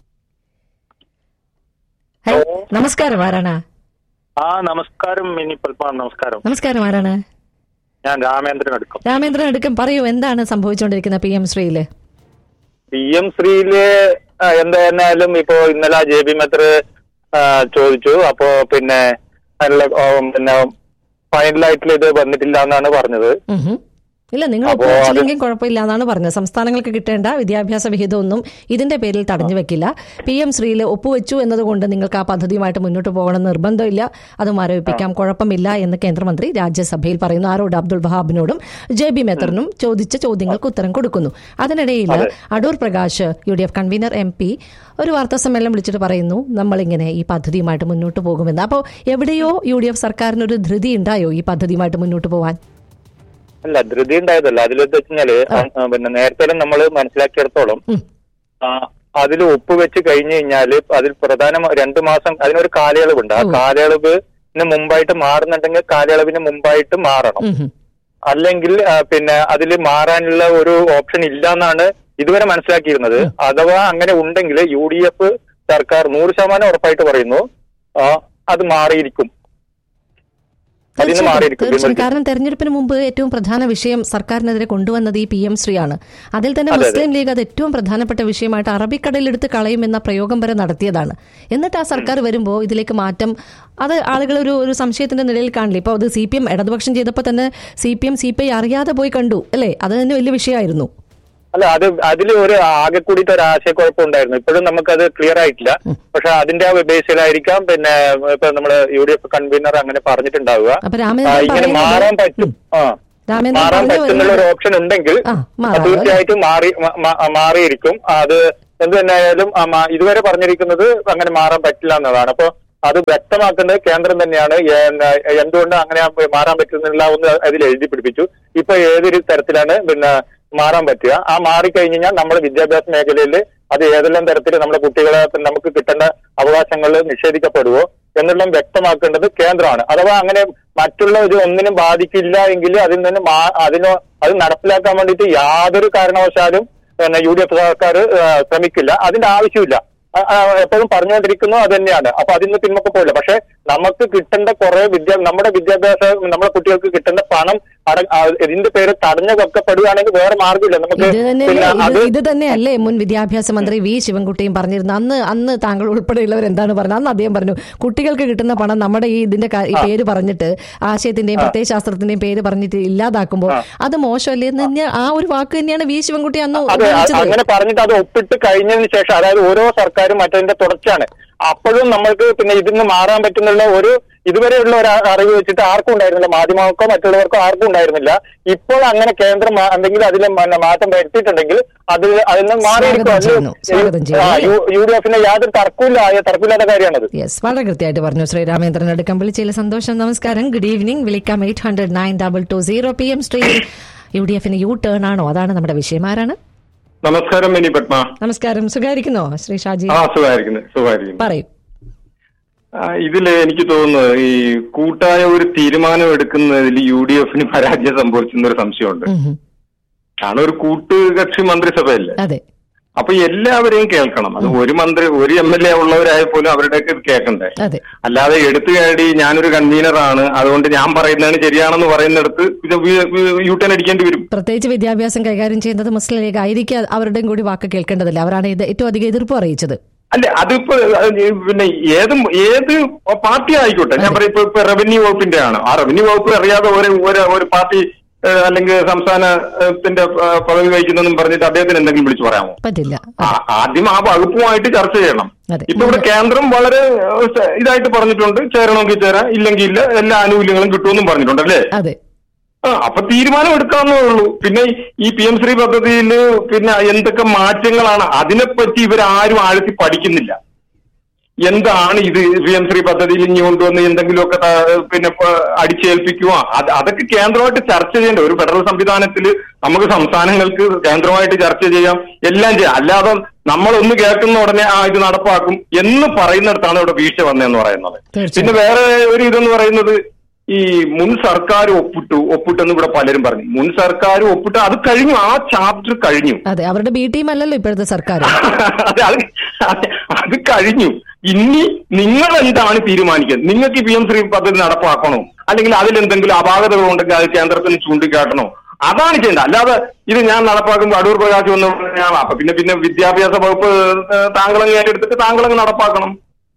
ഹലോ നമസ്കാരം ആരാണ് ആ നമസ്കാരം മിനി പത്മ നമസ്കാരം നമസ്കാരം ആരാണ് ഞാൻ രാമേന്ദ്രൻ അടുക്കം രാമേന്ദ്രൻ അടുക്കം പറയൂ എന്താണ് സംഭവിച്ചുകൊണ്ടിരിക്കുന്ന പി എം ശ്രീയില് പി എം ശ്രീയില് ആ, എന്തായിരുന്നാലും ഇപ്പോ ഇന്നലെ ജെ ബി മെത്ര ചോദിച്ചു അപ്പോ പിന്നെ അതിനുള്ള ആ, പിന്നെ ഫൈനലായിട്ടുള്ള ഇത് വന്നിട്ടില്ല എന്നാണ് പറഞ്ഞത് ഉം ഹും. ഇല്ല നിങ്ങൾ അപ്പോ ഒപ്പുവെച്ചില്ലെങ്കിൽ കുഴപ്പമില്ല എന്നാണ് പറഞ്ഞത് സംസ്ഥാനങ്ങൾക്ക് കിട്ടേണ്ട വിദ്യാഭ്യാസ വിഹിതമൊന്നും ഇതിന്റെ പേരിൽ തടഞ്ഞു വെക്കില്ല പി എം ശ്രീയിൽ ഒപ്പുവെച്ചു എന്നതുകൊണ്ട് നിങ്ങൾക്ക് ആ പദ്ധതിയുമായിട്ട് മുന്നോട്ട് പോകണം നിർബന്ധമില്ല അത് മരവിപ്പിക്കാം കുഴപ്പമില്ല എന്ന് കേന്ദ്രമന്ത്രി രാജ്യസഭയിൽ പറയുന്നു ആരോട് അബ്ദുൾ വഹാബിനോടും ജെ ബി മെത്തറിനും ചോദിച്ച ചോദ്യങ്ങൾക്ക് ഉത്തരം കൊടുക്കുന്നു അതിനിടയിൽ Adoor Prakash U D F convener M P ഒരു വാർത്താ സമ്മേളനം വിളിച്ചിട്ട് പറയുന്നു നമ്മളിങ്ങനെ ഈ പദ്ധതിയുമായിട്ട് മുന്നോട്ട് പോകുമെന്ന് അപ്പോൾ എവിടെയോ യു ഡി എഫ് സർക്കാരിന് ഒരു ധൃതി ഉണ്ടായോ ഈ പദ്ധതിയുമായിട്ട് മുന്നോട്ട് പോകാൻ അല്ല ധൃതി ഉണ്ടായതല്ല അതിലെന്ന് വെച്ചാല് പിന്നെ നേരത്തെ നമ്മൾ മനസ്സിലാക്കിയിടത്തോളം ഉം. അതിൽ ഒപ്പുവെച്ച് കഴിഞ്ഞു കഴിഞ്ഞാല് അതിൽ പ്രധാന രണ്ടു മാസം അതിനൊരു കാലയളവുണ്ട് ആ ഉം. കാലയളവിന് മുമ്പായിട്ട് മാറുന്നുണ്ടെങ്കിൽ കാലയളവിന് മുമ്പായിട്ട് മാറണം ഉം ഹും. അല്ലെങ്കിൽ ആ, പിന്നെ അതിൽ മാറാനുള്ള ഒരു ഓപ്ഷൻ ഇല്ല എന്നാണ് ഇതുവരെ മനസ്സിലാക്കിയിരുന്നത് അഥവാ അങ്ങനെ ഉണ്ടെങ്കിൽ യു ഡി എഫ് സർക്കാർ നൂറ് ശതമാനം ഉറപ്പായിട്ട് പറയുന്നു ആ, അത് മാറിയിരിക്കും അതിന് തീർച്ചയായും, മാറിയിരിക്കും തീർച്ചയായും വിമർശി- കാരണം തെരഞ്ഞെടുപ്പിന് മുമ്പ് ഏറ്റവും പ്രധാന വിഷയം സർക്കാരിനെതിരെ കൊണ്ടുവന്നത് ഈ പി എം ശ്രീ ആണ് അതിൽ തന്നെ അതെ, അതെ. മുസ്ലിം ലീഗ് അത് ഏറ്റവും പ്രധാനപ്പെട്ട വിഷയമായിട്ട് അറബിക്കടലിലെടുത്ത് കളയുമെന്ന പ്രയോഗം വരെ നടത്തിയതാണ് എന്നിട്ട് ആ സർക്കാർ വരുമ്പോൾ ഇതിലേക്ക് മാറ്റം അത് ആളുകൾ ഒരു ഒരു സംശയത്തിന്റെ നിലയിൽ കാണില്ല ഇപ്പോൾ അത് സി പി എം ഇടതുപക്ഷം ചെയ്തപ്പോൾ തന്നെ C P M C P I അറിയാതെ പോയി കണ്ടു അല്ലേ അത് തന്നെ വലിയ വിഷയമായിരുന്നു അല്ല അത് അതിൽ ഒരു ആകെ കൂടിയിട്ട് ഒരു ആശയക്കുഴപ്പം ഉണ്ടായിരുന്നു ഇപ്പോഴും നമുക്കത് ക്ലിയർ ആയിട്ടില്ല പക്ഷെ അതിന്റെ ആ ബേസിലായിരിക്കാം പിന്നെ ഇപ്പൊ നമ്മള് യു ഡി എഫ് കൺവീനർ അങ്ങനെ പറഞ്ഞിട്ടുണ്ടാവുക അപ്പൊ ആ, രാമേന്ദ്രൻ ഇങ്ങനെ പറയുന്നത് മാറാൻ പറ്റും ആ രാമേന്ദ്രൻ മാറാൻ പറഞ്ഞു പറ്റുന്നുള്ള ഒരു വരുന്നത് ഓപ്ഷൻ ഉണ്ടെങ്കിൽ ആ, മാറാം, അത് തീർച്ചയായിട്ടും മാറി മ- മ- മാറിയിരിക്കും അത് എന്ത് തന്നെയായാലും ആ, മാ- ഇതുവരെ പറഞ്ഞിരിക്കുന്നത് അങ്ങനെ മാറാൻ പറ്റില്ല എന്നതാണ് അപ്പൊ അത് വ്യക്തമാക്കേണ്ടത് കേന്ദ്രം തന്നെയാണ് ഏ- എന്തുകൊണ്ട് അങ്ങനെ മാറാൻ പറ്റുന്നില്ല എന്ന് അതിൽ എഴുതി പിടിപ്പിച്ചു ഇപ്പൊ ഏതൊരു തരത്തിലാണ് പിന്നെ മാറാൻ പറ്റുക ആ മാറിക്കഴിഞ്ഞ് കഴിഞ്ഞാൽ നമ്മുടെ വിദ്യാഭ്യാസ മേഖലയിൽ അത് ഏതെല്ലാം തരത്തിൽ നമ്മുടെ കുട്ടികളെ പിന്നെ നമുക്ക് കിട്ടേണ്ട അവകാശങ്ങൾ നിഷേധിക്കപ്പെടുവോ എന്നെല്ലാം വ്യക്തമാക്കേണ്ടത് കേന്ദ്രമാണ് അഥവാ അങ്ങനെ മറ്റുള്ള ഒരു ഒന്നിനും ബാധിക്കില്ല എങ്കിൽ അതിൽ നിന്ന് മാ- അതിനോ അത് നടപ്പിലാക്കാൻ വേണ്ടിയിട്ട് യാതൊരു കാരണവശാലും പിന്നെ യു ഡി എഫ് സർക്കാർ ശ്രമിക്കില്ല അതിന്റെ ആവശ്യമില്ല ആ, ആ, എപ്പോഴും പറഞ്ഞുകൊണ്ടിരിക്കുന്നു അത് തന്നെയാണ് അപ്പൊ അതിന് പിന്നോക്കം പോയില്ല പക്ഷെ നമുക്ക് കിട്ടേണ്ട കുറെ വിദ്യാ നമ്മുടെ വിദ്യാഭ്യാസ നമ്മുടെ കുട്ടികൾക്ക് കിട്ടേണ്ട പണം അട ആ, ഇതിന്റെ പേര് തടഞ്ഞു വെക്കപ്പെടുകയാണെങ്കിൽ വേറെ മാർഗമില്ല നമുക്ക് ഇത് തന്നെ പിന്നെ ഇത് അത് ഇത് തന്നെയല്ലേ മുൻ വിദ്യാഭ്യാസ മന്ത്രി വി ശിവൻകുട്ടിയും പറഞ്ഞിരുന്നു അന്ന് അന്ന് താങ്കൾ ഉൾപ്പെടെയുള്ളവർ എന്താണ് പറഞ്ഞത് അന്ന് അദ്ദേഹം പറഞ്ഞു കുട്ടികൾക്ക് കിട്ടുന്ന പണം നമ്മുടെ ഈ ഇതിന്റെ ക- ഈ പേര് പറഞ്ഞിട്ട് ആശയത്തിന്റെയും പ്രത്യയശാസ്ത്രത്തിന്റെയും പേര് പറഞ്ഞിട്ട് ഇല്ലാതാക്കുമ്പോൾ അത് മോശമല്ലേ എന്ന് തന്നെ ആ ഒരു വാക്ക് തന്നെയാണ് വി ശിവൻകുട്ടി അന്ന് അതെ അ- ഉപയോഗിച്ചത് അങ്ങനെ പറഞ്ഞിട്ട് അത് ഒപ്പിട്ട് കഴിഞ്ഞതിന് ശേഷം അതായത് ഓരോ സർക്കാരും മറ്റതിന്റെ തുടർച്ചയാണ് അപ്പോഴും നമ്മൾക്ക് പിന്നെ ഇതിന് മാറാൻ പറ്റുന്നുള്ള ഒരു ഇതുവരെയുള്ള ഒരു അ- അറിവ് വെച്ചിട്ട് ആർക്കും ഉണ്ടായിരുന്നില്ല മാധ്യമങ്ങൾക്കോ മറ്റുള്ളവർക്കോ ആർക്കും ഉണ്ടായിരുന്നില്ല ഇപ്പോൾ അങ്ങനെ കേന്ദ്രം മാ- എന്തെങ്കിലും അതിൽ മ- മാറ്റം വരുത്തിയിട്ടുണ്ടെങ്കിൽ അത് അതിൽ നിന്ന് മാറിയിരിക്കും സ്വാഗതം ചെയ്യുന്നു. സ്വാഗതം ചെയ്യുന്നു. ആ, യു- യു ഡി എഫിന് യാതൊരു തർക്കമില്ല തർക്കമില്ലാത്ത കാര്യമാണത് യെസ് വളരെ കൃത്യമായിട്ട് പറഞ്ഞു ശ്രീ രാമേന്ദ്രൻ അടുക്കം വിളിച്ചതിൽ സന്തോഷം നമസ്കാരം ഗുഡ് ഈവനിംഗ് വിളിക്കാം eight hundred nine double two zero P M Shri U D എഫിന് യു ടേൺ ആണോ അതാണ് നമ്മുടെ വിഷയം ആരാണ് നമസ്കാരം മിനി പത്മ നമസ്കാരം സുഖായിരിക്കുന്നോ ശ്രീ ഷാജി ആ സുഖമായിരിക്കുന്നു സുഖമായിരിക്കുന്നു പറയൂ ആ, ഇതില് എനിക്ക് തോന്നുന്നു ഈ കൂട്ടായ ഒരു തീരുമാനം എടുക്കുന്നതിൽ യു ഡി എഫിന് പരാജയം സംഭവിച്ചെന്നൊരു സംശയമുണ്ട് ഉം, ഉം. കാരണം ഒരു കൂട്ടുകക്ഷി മന്ത്രിസഭയല്ലേ അതെ അപ്പൊ എല്ലാവരെയും കേൾക്കണം അത് ഒരു മന്ത്രി ഒരു എം എൽ എ ഉള്ളവരായ പോലും അവരുടെയൊക്കെ ഇത് കേൾക്കണ്ടേ അതെ അല്ലാതെ എടുത്തു കയറി ഞാനൊരു കൺവീനറാണ് അതുകൊണ്ട് ഞാൻ പറയുന്നതാണ് ശരിയാണെന്ന് പറയുന്നിടത്ത് ഇത് വി- വി- യൂട്ടേൺ അടിക്കേണ്ടി വരും പ്രത്യേകിച്ച് വിദ്യാഭ്യാസം കൈകാര്യം ചെയ്യുന്നത് മുസ്ലിം ലീഗ് ആയിരിക്കും അവരുടെയും കൂടി വാക്ക് കേൾക്കേണ്ടതില്ല അവരാണ് ഇത് ഏറ്റവും അധികം എതിർപ്പ് അറിയിച്ചത് അല്ല അതിപ്പോ അത് പിന്നെ ഏത് ഏത് പാർട്ടി ആയിക്കോട്ടെ ഞാൻ പറയും ഇപ്പൊ ഇപ്പൊ റവന്യൂ വകുപ്പിന്റെ ആണ് ആ റവന്യൂ വകുപ്പ് അറിയാതെ ഒരു ഒരു ഒരു പാർട്ടി ഏഹ്, അല്ലെങ്കിൽ സംസ്ഥാനത്തിന്റെ ഏഹ്, പദവി വഹിക്കുന്നെന്നും പറഞ്ഞിട്ട് അദ്ദേഹത്തിന് എന്തെങ്കിലും വിളിച്ചു പറയാമോ പറ്റില്ല ആ- ആദ്യം ആ വകുപ്പുമായിട്ട് ചർച്ച ചെയ്യണം അതെ. ഇപ്പൊ ഇവിടെ കേന്ദ്രം വളരെ ഏഹ്, സ- ഇതായിട്ട് പറഞ്ഞിട്ടുണ്ട് ചേരണമെങ്കിൽ ചേരാം ഇല്ലെങ്കിൽ ഇല്ല എല്ലാ ആനുകൂല്യങ്ങളും കിട്ടുമെന്നും പറഞ്ഞിട്ടുണ്ട് അല്ലേ അതെ ആ അപ്പൊ തീരുമാനം എടുക്കാവുന്നേ ഉള്ളൂ പിന്നെ ഈ പി എം ശ്രീ പദ്ധതിയിൽ പിന്നെ എന്തൊക്കെ മാറ്റങ്ങളാണ് അതിനെപ്പറ്റി ഇവരാരും ആഴത്തി പഠിക്കുന്നില്ല എന്താണ് ഇത് പി എം ശ്രീ പദ്ധതിയിൽ ഇനി കൊണ്ടുവന്ന് എന്തെങ്കിലുമൊക്കെ ത- പിന്നെ ഇപ്പൊ അടിച്ചേൽപ്പിക്കുക അത് അതൊക്കെ കേന്ദ്രമായിട്ട് ചർച്ച ചെയ്യേണ്ട ഒരു ഫെഡറൽ സംവിധാനത്തിൽ നമുക്ക് സംസ്ഥാനങ്ങൾക്ക് കേന്ദ്രമായിട്ട് ചർച്ച ചെയ്യാം എല്ലാം ചെയ്യാം അല്ലാതെ നമ്മളൊന്ന് കേൾക്കുന്ന ഉടനെ ആ ഇത് നടപ്പാക്കും എന്ന് പറയുന്നിടത്താണ് ഇവിടെ വീഴ്ച വന്നതെന്ന് പറയുന്നത് തീർച്ചയായും. പിന്നെ വേറെ ഒരു ഇതെന്ന് പറയുന്നത് ഈ മുൻ സർക്കാർ ഒപ്പിട്ടു ഒപ്പിട്ടെന്ന് ഇവിടെ പലരും പറഞ്ഞു മുൻ സർക്കാർ ഒപ്പിട്ട് അത് കഴിഞ്ഞു ആ ചാപ്റ്റർ കഴിഞ്ഞു അതെ അവരുടെ ബി ടീം അല്ലല്ലോ ഇപ്പോഴത്തെ സർക്കാർ അത് അത് അത് അത് കഴിഞ്ഞു ഇനി നിങ്ങൾ എന്താണ് തീരുമാനിക്കുന്നത് നിങ്ങൾക്ക് പി എം ശ്രീ പദ്ധതി നടപ്പാക്കണോ അല്ലെങ്കിൽ അതിലെന്തെങ്കിലും അപാകതകൾ ഉണ്ടെങ്കിൽ അത് കേന്ദ്രത്തിന് ചൂണ്ടിക്കാട്ടണോ അതാണ് ചെയ്യേണ്ടത് അല്ലാതെ ഇത് ഞാൻ നടപ്പാക്കുമ്പോൾ അടൂർ പ്രകാശ് വന്ന് ഞാൻ അപ്പൊ പിന്നെ പിന്നെ വിദ്യാഭ്യാസ വകുപ്പ് ഏഹ്, താങ്കളങ്ങ് ഏറ്റെടുത്തിട്ട് താങ്കളങ്ങ് നടപ്പാക്കണം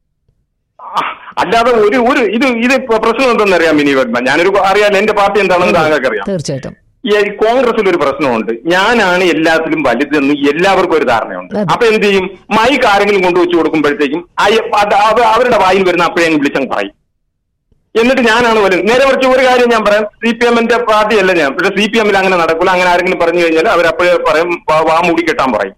ആ, അല്ലാതെ ഒരു ഒരു ഇത് ഇത് ഇപ്പൊ പ്രശ്നം എന്തെന്നറിയാം മിനി വർമ്മ ഞാനൊരു അറിയാലോ എന്റെ പാർട്ടി എന്താണെന്ന് താങ്കൾക്ക് അറിയാം തീർച്ചയായിട്ടും ഈ കോൺഗ്രസിൽ ഒരു പ്രശ്നമുണ്ട് ഞാനാണ് എല്ലാത്തിലും വലുതെന്ന് എല്ലാവർക്കും ഒരു ധാരണയുണ്ട് അതെ. അപ്പൊ എന്ത് ചെയ്യും മൈക്ക് ആരെങ്കിലും കൊണ്ടുവച്ച് കൊടുക്കുമ്പോഴത്തേക്കും അയ- അത് അവ- അവരുടെ വായിൽ വരുന്ന അപ്പോഴേ വിളിച്ചങ്ങ് പറയും എന്നിട്ട് ഞാനാണ് വലുത് നേരെ മറിച്ച് ഒരു കാര്യം ഞാൻ പറയാം സി പി എമ്മിന്റെ പാർട്ടിയല്ല ഞാൻ പക്ഷെ സി പി എമ്മിൽ അങ്ങനെ നടക്കില്ല അങ്ങനെ ആരെങ്കിലും പറഞ്ഞു കഴിഞ്ഞാൽ അവരപ്പോഴേ പറയും വാ- വാ മൂടി കെട്ടാൻ പറയും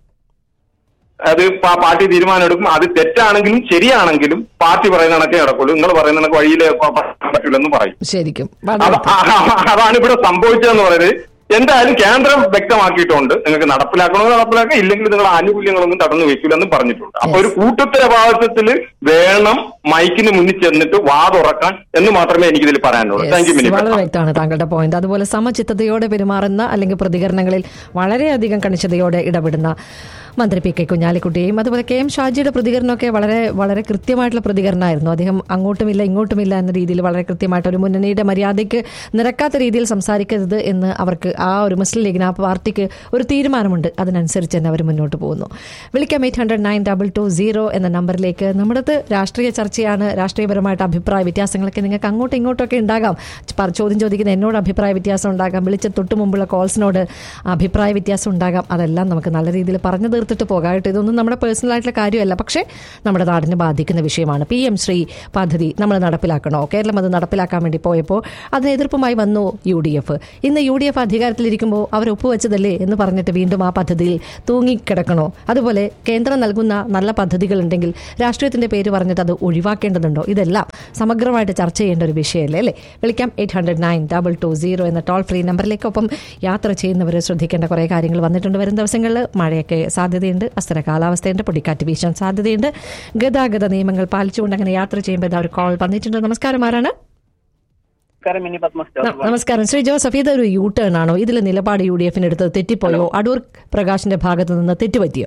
അത് പാ- പാർട്ടി തീരുമാനം എടുക്കും അത് തെറ്റാണെങ്കിലും ശരിയാണെങ്കിലും പാർട്ടി പറയുന്ന കണക്കേ നടക്കുള്ളൂ നിങ്ങൾ പറയുന്ന കണക്ക് വഴിയിലെ പറ്റില്ലെന്ന് പറയും ശരിക്കും അത് വളരെ ആ- അതാണ് ഇവിടെ സംഭവിച്ചതെന്ന് പറയുന്നത് എന്തായാലും കേന്ദ്രം വ്യക്തമാക്കിയിട്ടുണ്ട് നിങ്ങൾക്ക് നടപ്പിലാക്കണമെന്ന് നടപ്പിലാക്കാം ഇല്ലെങ്കിൽ നിങ്ങൾ ആനുകൂല്യങ്ങളൊന്നും തടഞ്ഞു വെക്കില്ലെന്ന് പറഞ്ഞിട്ടുണ്ട് അപ്പൊ ഒരു കൂട്ടത്തരവാദിത്വത്തിൽ വേണം മൈക്കിന് മുന്നിൽ ചെന്നിട്ട് വാ തുറക്കാൻ എന്ന് മാത്രമേ എനിക്കിതിൽ പറയാനുള്ളൂ താങ്ക് യു Yes, മിനി വളരെ വ്യക്തമാണ് താങ്കളുടെ പോയിന്റ് അതുപോലെ സമചിത്തതയോടെ പെരുമാറുന്ന അല്ലെങ്കിൽ പ്രതികരണങ്ങളിൽ വളരെയധികം കണിശതയോടെ ഇടപെടുന്ന മന്ത്രി പി കെ കുഞ്ഞാലിക്കുട്ടിയെയും അതുപോലെ കെ എം ഷാജിയുടെ പ്രതികരണമൊക്കെ വളരെ വളരെ കൃത്യമായിട്ടുള്ള പ്രതികരണമായിരുന്നു അദ്ദേഹം അങ്ങോട്ടുമില്ല ഇങ്ങോട്ടുമില്ല എന്ന രീതിയിൽ വളരെ കൃത്യമായിട്ട് ഒരു മുന്നണിയുടെ മര്യാദയ്ക്ക് നിരക്കാത്ത രീതിയിൽ സംസാരിക്കരുത് എന്ന് അവർക്ക് ആ ഒരു മുസ്ലിം ലീഗിന് ആ പാർട്ടിക്ക് ഒരു തീരുമാനമുണ്ട് അതിനനുസരിച്ച് തന്നെ അവർ മുന്നോട്ട് പോകുന്നു വിളിക്കാം eight hundred nine double two zero എന്ന നമ്പറിലേക്ക് നമ്മുടേത് രാഷ്ട്രീയ ചർച്ചയാണ് രാഷ്ട്രീയപരമായിട്ട് അഭിപ്രായ വ്യത്യാസങ്ങളൊക്കെ നിങ്ങൾക്ക് അങ്ങോട്ടും ഇങ്ങോട്ടൊക്കെ ഉണ്ടാകാം പ- ചോദ്യം ചോദിക്കുന്ന എന്നോട് അഭിപ്രായ വ്യത്യാസം ഉണ്ടാകാം വിളിച്ച തൊട്ട് മുമ്പുള്ള കോൾസിനോട് അഭിപ്രായ വ്യത്യാസം ഉണ്ടാകാം അതെല്ലാം നമുക്ക് നല്ല രീതിയിൽ പറഞ്ഞു തീർത്തിട്ട് പോകാമായിട്ട് ഇതൊന്നും നമ്മുടെ പേഴ്സണൽ ആയിട്ടുള്ള കാര്യമല്ല പക്ഷേ നമ്മുടെ നാടിനെ ബാധിക്കുന്ന വിഷയമാണ് പി എം ശ്രീ പദ്ധതി നമ്മൾ നടപ്പിലാക്കണോ കേരളം അത് നടപ്പിലാക്കാൻ വേണ്ടി പോയപ്പോൾ അതിന് എതിർപ്പുമായി വന്നു യു ഡി എഫ് ഇന്ന് യു ഡി എഫ് അധികാരത്തിലിരിക്കുമ്പോൾ അവർ ഒപ്പുവെച്ചതല്ലേ എന്ന് പറഞ്ഞിട്ട് വീണ്ടും ആ പദ്ധതിയിൽ തൂങ്ങിക്കിടക്കണോ അതുപോലെ കേന്ദ്രം നൽകുന്ന നല്ല പദ്ധതികൾ ഉണ്ടെങ്കിൽ രാഷ്ട്രീയത്തിന്റെ പേര് പറഞ്ഞിട്ട് അത് ഒഴിവാക്കേണ്ടതുണ്ടോ ഇതെല്ലാം സമഗ്രമായിട്ട് ചർച്ച ചെയ്യേണ്ട ഒരു വിഷയമല്ലേ അല്ലേ വിളിക്കാം eight hundred nine double two zero എന്ന ടോൾ ഫ്രീ നമ്പറിലേക്ക് ഒപ്പം യാത്ര ചെയ്യുന്നവർ ശ്രദ്ധിക്കേണ്ട കുറേ കാര്യങ്ങൾ വന്നിട്ടുണ്ട് വരും ദിവസങ്ങളിൽ മഴയൊക്കെ സാധ്യതയുണ്ട് അസ്ഥിര കാലാവസ്ഥയുണ്ട് പൊടിക്കാറ്റ് വീശാൻ സാധ്യതയുണ്ട് ഗതാഗത നിയമങ്ങൾ പാലിച്ചുകൊണ്ട് അങ്ങനെ യാത്ര ചെയ്യുമ്പോൾ ഇതാ ഒരു കോൾ വന്നിട്ടുണ്ട് നമസ്കാരം ആരാണ് നമസ്കാരം മിനി പത്മ ന- നമസ്കാരം ശ്രീ ജോസഫ് ഇതൊരു യു ടേൺ ആണോ ഇതിൽ നിലപാട് യു ഡി എഫിന് എടുത്തത് തെറ്റിപ്പോയോ അടൂർ പ്രകാശിന്റെ ഭാഗത്ത് നിന്ന് തെറ്റുപറ്റിയോ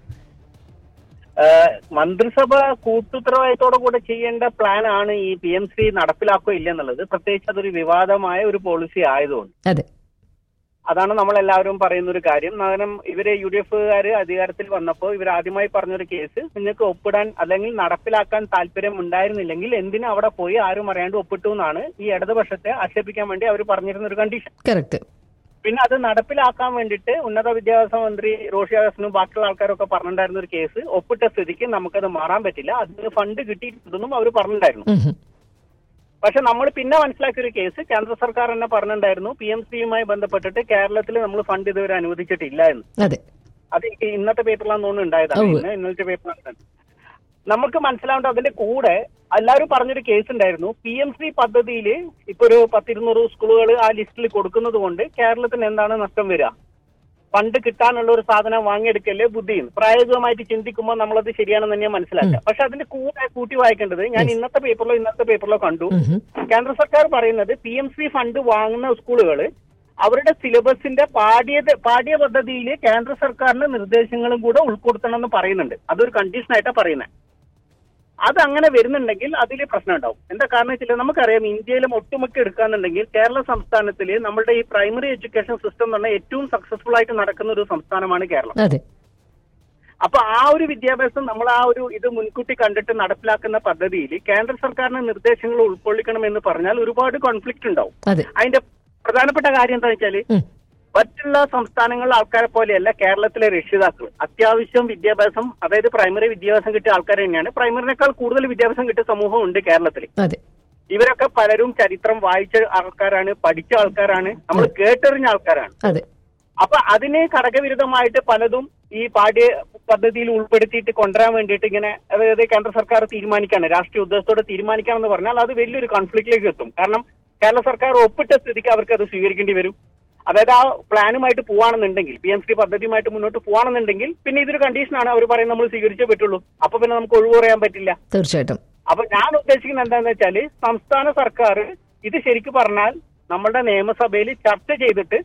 ഏഹ് മന്ത്രിസഭ കൂട്ടുത്തരവാദിത്തോടെ കൂടെ ചെയ്യേണ്ട പ്ലാൻ ആണ് ഈ പി എം സി നടപ്പിലാക്കോ ഇല്ലെന്നുള്ളത് പ്രത്യേകിച്ച് അതൊരു വിവാദമായ ഒരു പോളിസി ആയതുകൊണ്ട് അതെ അതാണ് നമ്മൾ എല്ലാവരും പറയുന്ന ഒരു കാര്യം കാരണം ഇവര് യു ഡി എഫുകാര് അധികാരത്തിൽ വന്നപ്പോൾ ഇവർ ആദ്യമായി പറഞ്ഞൊരു കേസ് നിങ്ങൾക്ക് ഒപ്പിടാൻ അല്ലെങ്കിൽ നടപ്പിലാക്കാൻ താല്പര്യം ഉണ്ടായിരുന്നില്ലെങ്കിൽ എന്തിനു അവിടെ പോയി ആരും അറിയാണ്ട് ഒപ്പിട്ടു എന്നാണ് ഈ ഇടതുപക്ഷത്തെ ആക്ഷേപിക്കാൻ വേണ്ടി അവർ പറഞ്ഞിരുന്ന ഒരു കണ്ടീഷൻ കറക്റ്റ് പിന്നെ അത് നടപ്പിലാക്കാൻ വേണ്ടിയിട്ട് ഉന്നത വിദ്യാഭ്യാസ മന്ത്രി റോഷി അഗസ്റ്റിനും ബാക്കിയുള്ള ആൾക്കാരൊക്കെ പറഞ്ഞിട്ടുണ്ടായിരുന്ന ഒരു കേസ് ഒപ്പിട്ട സ്ഥിതിക്ക് നമുക്കത് മാറാൻ പറ്റില്ല അതിന് ഫണ്ട് കിട്ടിയിട്ടുണ്ടെന്നും അവർ പറഞ്ഞിട്ടുണ്ടായിരുന്നു പക്ഷെ നമ്മൾ പിന്നെ മനസ്സിലാക്കിയ ഒരു കേസ് കേന്ദ്ര സർക്കാർ തന്നെ പറഞ്ഞിട്ടുണ്ടായിരുന്നു പി എം സിയുമായി ബന്ധപ്പെട്ടിട്ട് കേരളത്തിൽ നമ്മൾ ഫണ്ട് ഇതുവരെ അനുവദിച്ചിട്ടില്ല എന്ന് അതെ അത് ഈ ഇന്നത്തെ പേപ്പറിലാണ് തോന്നുന്നു ഉണ്ടായതാണ് ഉവ്വ്. ഇന്ന് ഇന്നലത്തെ പേപ്പറിലാണ് നമുക്ക് മനസ്സിലാവേണ്ട അതിന്റെ കൂടെ എല്ലാവരും പറഞ്ഞൊരു കേസ് ഉണ്ടായിരുന്നു പി എം സി പദ്ധതിയിൽ ഇപ്പൊ ഒരു പത്തിരുന്നൂറ് സ്കൂളുകൾ ആ ലിസ്റ്റിൽ കൊടുക്കുന്നത് കൊണ്ട് കേരളത്തിന് എന്താണ് നഷ്ടം വരിക ഫണ്ട് കിട്ടാനുള്ള ഒരു സാധനം വാങ്ങിയെടുക്കല്ലേ ബുദ്ധിയും പ്രായോഗികമായിട്ട് ചിന്തിക്കുമ്പോൾ നമ്മളത് ശരിയാണെന്ന് തന്നെയാണ് മനസ്സിലാക്കുക പക്ഷെ അതിന്റെ കൂടെ കൂട്ടി വായിക്കേണ്ടത് ഞാൻ ഇന്നത്തെ പേപ്പറിലോ ഇന്നത്തെ പേപ്പറിലോ കണ്ടു കേന്ദ്ര സർക്കാർ പറയുന്നത് പി എം സി ഫണ്ട് വാങ്ങുന്ന സ്കൂളുകൾ അവരുടെ സിലബസിന്റെ പാഠ്യ പാഠ്യ പദ്ധതിയിൽ കേന്ദ്ര സർക്കാരിന്റെ നിർദ്ദേശങ്ങളും കൂടെ ഉൾപ്പെടുത്തണം എന്ന് പറയുന്നുണ്ട് അതൊരു കണ്ടീഷനായിട്ടാണ് പറയുന്നത് അത് അങ്ങനെ വരുന്നുണ്ടെങ്കിൽ അതിൽ പ്രശ്നം ഉണ്ടാവും എന്താ കാരണം വെച്ചാൽ നമുക്കറിയാം ഇന്ത്യയിലും ഒട്ടുമിക്ക എടുക്കാന്നുണ്ടെങ്കിൽ കേരള സംസ്ഥാനത്തിൽ നമ്മുടെ ഈ പ്രൈമറി എഡ്യൂക്കേഷൻ സിസ്റ്റം എന്ന് പറഞ്ഞാൽ ഏറ്റവും സക്സസ്ഫുൾ ആയിട്ട് നടക്കുന്ന ഒരു സംസ്ഥാനമാണ് കേരളം അതെ അപ്പൊ ആ ഒരു വിദ്യാഭ്യാസം നമ്മൾ ആ ഒരു ഇത് മുൻകൂട്ടി കണ്ടിട്ട് നടപ്പിലാക്കുന്ന പദ്ധതിയിൽ കേന്ദ്ര സർക്കാരിന്റെ നിർദ്ദേശങ്ങൾ ഉൾക്കൊള്ളിക്കണം എന്ന് പറഞ്ഞാൽ ഒരുപാട് കോൺഫ്ലിക്റ്റ് ഉണ്ടാവും അതെ അതിന്റെ പ്രധാനപ്പെട്ട കാര്യം എന്താ വെച്ചാല് ഉം. മറ്റുള്ള സംസ്ഥാനങ്ങളിലെ ആൾക്കാരെ പോലെയല്ല കേരളത്തിലെ രക്ഷിതാക്കൾ അത്യാവശ്യം വിദ്യാഭ്യാസം അതായത് പ്രൈമറി വിദ്യാഭ്യാസം കിട്ടിയ ആൾക്കാർ തന്നെയാണ് പ്രൈമറിനേക്കാൾ കൂടുതൽ വിദ്യാഭ്യാസം കിട്ടിയ സമൂഹം ഉണ്ട് കേരളത്തിൽ അതെ ഇവരൊക്കെ പലരും ചരിത്രം വായിച്ച ആൾക്കാരാണ് പഠിച്ച ആൾക്കാരാണ് നമ്മൾ കേട്ടറിഞ്ഞ ആൾക്കാരാണ് അതെ അപ്പൊ അതിന് ഘടകവിരുദ്ധമായിട്ട് പലതും ഈ പാഠ്യ പദ്ധതിയിൽ ഉൾപ്പെടുത്തിയിട്ട് കൊണ്ടുവരാൻ വേണ്ടിയിട്ട് ഇങ്ങനെ അതായത് കേന്ദ്ര സർക്കാർ തീരുമാനിക്കാണ് രാഷ്ട്രീയ ഉദ്ദേശത്തോടെ തീരുമാനിക്കാണെന്ന് പറഞ്ഞാൽ അത് വലിയൊരു കോൺഫ്ലിക്റ്റിലേക്ക് എത്തും കാരണം കേരള സർക്കാർ ഒപ്പിട്ട സ്ഥിതിക്ക് അവർക്ക് അത് സ്വീകരിക്കേണ്ടി വരും അതായത് ആ പ്ലാനുമായിട്ട് പോവാണെന്നുണ്ടെങ്കിൽ പി എം സി പദ്ധതിയുമായിട്ട് മുന്നോട്ട് പോവാണെന്നുണ്ടെങ്കിൽ പിന്നെ ഇതൊരു കണ്ടീഷനാണ് അവർ പറയുന്നത് നമ്മൾ സ്വീകരിച്ചേ പറ്റുള്ളൂ അപ്പൊ പിന്നെ നമുക്ക് ഒഴിവ് പറയാൻ പറ്റില്ല തീർച്ചയായിട്ടും അപ്പൊ ഞാൻ ഉദ്ദേശിക്കുന്നത് എന്താണെന്ന് വെച്ചാല് സംസ്ഥാന സർക്കാർ ഇത് ശരിക്കും പറഞ്ഞാൽ നമ്മുടെ നിയമസഭയിൽ ചർച്ച ചെയ്തിട്ട്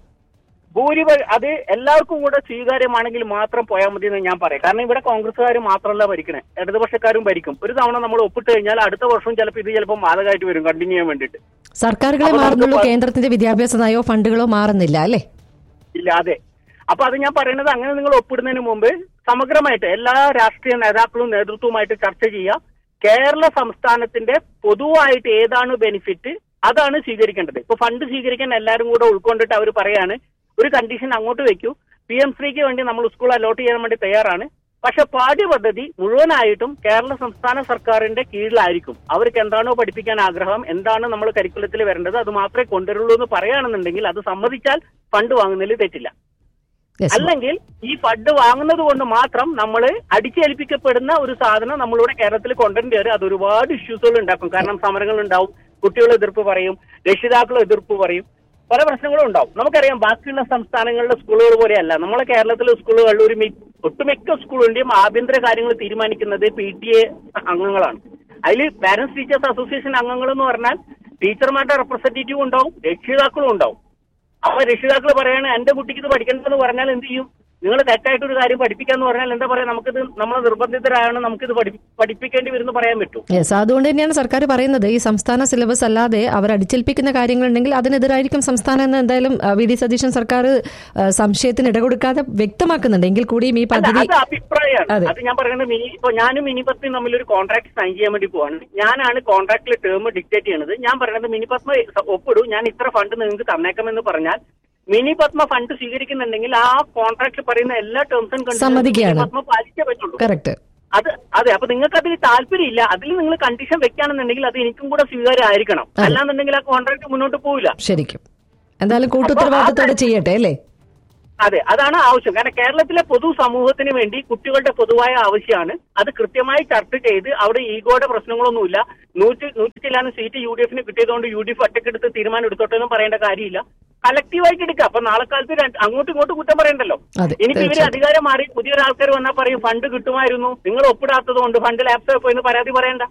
ഭൂരിപ അത് എല്ലാവർക്കും കൂടെ സ്വീകാര്യമാണെങ്കിൽ മാത്രം പോയാൽ മതി എന്ന് ഞാൻ പറയാം കാരണം ഇവിടെ കോൺഗ്രസ്സുകാർ മാത്രമല്ല ഭരിക്കണേ ഇടതുപക്ഷക്കാരും ഭരിക്കും ഒരു തവണ നമ്മൾ ഒപ്പിട്ട് കഴിഞ്ഞാൽ അടുത്ത വർഷം ചിലപ്പോൾ ഇത് ചിലപ്പോൾ ബാധകമായിട്ട് വരും കണ്ടിന്യൂ ചെയ്യാൻ വേണ്ടിയിട്ട് സർക്കാരുകളെ അപ്പൊ നമുക്ക് മാറുന്നുള്ളൂ പ- കേന്ദ്രത്തിന്റെ വിദ്യാഭ്യാസ നയോ ഫണ്ടുകളോ മാറുന്നില്ല അല്ലേ ഇല്ല അതെ അപ്പൊ അത് ഞാൻ പറയുന്നത് അങ്ങനെ നിങ്ങൾ ഒപ്പിടുന്നതിന് മുമ്പ് സമഗ്രമായിട്ട് എല്ലാ രാഷ്ട്രീയ നേതാക്കളും നേതൃത്വവുമായിട്ട് ചർച്ച ചെയ്യുക കേരള സംസ്ഥാനത്തിന്റെ പൊതുവായിട്ട് ഏതാണ് ബെനിഫിറ്റ് അതാണ് സ്വീകരിക്കേണ്ടത് ഇപ്പൊ ഫണ്ട് സ്വീകരിക്കാൻ എല്ലാവരും കൂടെ ഉൾക്കൊണ്ടിട്ട് അവർ പറയാണ് ഒരു കണ്ടീഷൻ അങ്ങോട്ട് വെക്കൂ പി എം ശ്രീക്ക് വേണ്ടി നമ്മൾ സ്കൂൾ അലോട്ട് ചെയ്യാൻ വേണ്ടി തയ്യാറാണ് പക്ഷെ പാഠ്യപദ്ധതി മുഴുവനായിട്ടും കേരള സംസ്ഥാന സർക്കാരിന്റെ കീഴിലായിരിക്കും അവർക്ക് എന്താണോ പഠിപ്പിക്കാൻ ആഗ്രഹം എന്താണ് നമ്മൾ കരിക്കുലത്തിൽ വരേണ്ടത് അത് മാത്രമേ കൊണ്ടുവരുള്ളൂ എന്ന് പറയുകയാണെന്നുണ്ടെങ്കിൽ അത് സമ്മതിച്ചാൽ ഫണ്ട് വാങ്ങുന്നതിൽ തെറ്റില്ല Yes, അല്ലെങ്കിൽ ഈ ഫണ്ട് വാങ്ങുന്നത് കൊണ്ട് മാത്രം നമ്മൾ അടിച്ചേൽപ്പിക്കപ്പെടുന്ന ഒരു സാധനം നമ്മളിവിടെ കേരളത്തിൽ കൊണ്ടുവരേണ്ടി വരും അത് ഒരുപാട് ഇഷ്യൂസുകൾ ഉണ്ടാക്കും കാരണം സമരങ്ങൾ ഉണ്ടാവും കുട്ടികൾ എതിർപ്പ് പറയും രക്ഷിതാക്കൾ എതിർപ്പ് പറയും പല പ്രശ്നങ്ങളും ഉണ്ടാവും നമുക്കറിയാം ബാക്കിയുള്ള സംസ്ഥാനങ്ങളിലെ സ്കൂളുകൾ പോലെയല്ല നമ്മളെ കേരളത്തിലെ സ്കൂളുകളിൽ ഒരു മി- ഒട്ടുമിക്ക സ്കൂളിന്റെയും ആഭ്യന്തര കാര്യങ്ങൾ തീരുമാനിക്കുന്നത് പി ടി എ അംഗങ്ങളാണ് അതിൽ പാരന്റ്സ് ടീച്ചേഴ്സ് അസോസിയേഷൻ അംഗങ്ങൾ എന്ന് പറഞ്ഞാൽ ടീച്ചർമാരുടെ റെപ്രസെന്റേറ്റീവ് ഉണ്ടാവും രക്ഷിതാക്കളും ഉണ്ടാവും അപ്പൊ രക്ഷിതാക്കൾ പറയാണ് എന്റെ കുട്ടിക്ക് ഇത് പഠിക്കണ്ടെന്ന് പറഞ്ഞാൽ എന്ത് ചെയ്യും നിങ്ങൾ തെറ്റായിട്ട് ഒരു കാര്യം പഠിപ്പിക്കാന്ന് പറഞ്ഞാൽ എന്താ പറയാ നമുക്കിത് നമ്മൾ നിർബന്ധിതരായാണ് നമുക്കിത് പഠി- പഠിപ്പിക്കേണ്ടി വരുമെന്ന് പറയാൻ പറ്റും യെസ് അതുകൊണ്ട് തന്നെയാണ് സർക്കാർ പറയുന്നത് ഈ സംസ്ഥാന സിലബസ് അല്ലാതെ അവർ അടിച്ചേൽപ്പിക്കുന്ന കാര്യങ്ങളുണ്ടെങ്കിൽ അതിനെതിരായിരിക്കും സംസ്ഥാനം എന്ന് എന്തായാലും ആ, വി ഡി സതീശൻ സർക്കാർ ആ, സംശയത്തിന് ഇടകൊടുക്കാതെ വ്യക്തമാക്കുന്നുണ്ട് എങ്കിൽ കൂടിയും ഈ അല്ല, പദ്ധതി അത് അഭിപ്രായമാണ് അതെ. അത് ഞാൻ പറയുന്നത് മിനി ഇപ്പൊ ഞാനും മിനി പത്മയും തമ്മിൽ ഒരു കോൺട്രാക്ട് സൈൻ ചെയ്യാൻ വേണ്ടി പോവാണ് ഞാനാണ് കോൺട്രാക്റ്റിലെ ടേം ഡിക്റ്റേറ്റ് ചെയ്യുന്നത് ഞാൻ പറയുന്നത് മിനി പത്മ ഒപ്പിടൂ ഞാൻ ഇത്ര ഫണ്ട് നിങ്ങൾക്ക് തന്നേക്കാമെന്ന് പറഞ്ഞാൽ മിനി പത്മ ഫണ്ട് സ്വീകരിക്കുന്നുണ്ടെങ്കിൽ ആ കോൺട്രാക്ട് പറയുന്ന എല്ലാ ടേംസ് ആൻഡ് സമ്മതിക്കുകയാണ്. പത്മ പാലിച്ചേ പറ്റുള്ളൂ കറക്റ്റ് അത് അതെ അപ്പൊ നിങ്ങൾക്ക് അതിൽ താല്പര്യമില്ല അതിൽ നിങ്ങൾ കണ്ടീഷൻ വെക്കുകയാണെന്നുണ്ടെങ്കിൽ അത് എനിക്കും കൂടെ സ്വീകാര്യമായിരിക്കണം അതെ. അല്ലാന്നുണ്ടെങ്കിൽ ആ കോൺട്രാക്ട് മുന്നോട്ട് പോവില്ല ശരിക്കും എന്തായാലും കൂട്ടുത്തരവാദിത്തത്തോടെ ചെയ്യട്ടെ അല്ലേ അതെ അതാണ് ആവശ്യം കാരണം കേരളത്തിലെ പൊതു സമൂഹത്തിന് വേണ്ടി കുട്ടികളുടെ പൊതുവായ ആവശ്യമാണ് അത് കൃത്യമായി ചർച്ച ചെയ്ത് അവിടെ ഈഗോയുടെ പ്രശ്നങ്ങളൊന്നുമില്ല നൂറ്റി നൂറ്റി ചില്ലാനും സീറ്റ് യു ഡി എഫിന് കിട്ടിയതുകൊണ്ട് യു ഡി എഫ് ഒറ്റക്കെടുത്ത് തീരുമാനം എടുത്തോട്ടെ എന്നും പറയേണ്ട കാര്യമില്ല കളക്റ്റീവായിട്ട് എടുക്കുക അപ്പൊ നാളെ കാലത്ത് രണ്ട് അങ്ങോട്ടും ഇങ്ങോട്ടും കുറ്റം പറയണ്ടല്ലോ അതെ, ഇനിയിപ്പോ ഇവര് തീർച്ചയായിട്ടും. അധികാരം മാറി പുതിയൊരു ആൾക്കാർ വന്നാൽ പറയും ഫണ്ട് കിട്ടുമായിരുന്നു നിങ്ങൾ ഒപ്പിടാത്തത് കൊണ്ട് ഫണ്ട് ലാപ്സ് പോയെന്ന് പരാതി പറയണ്ട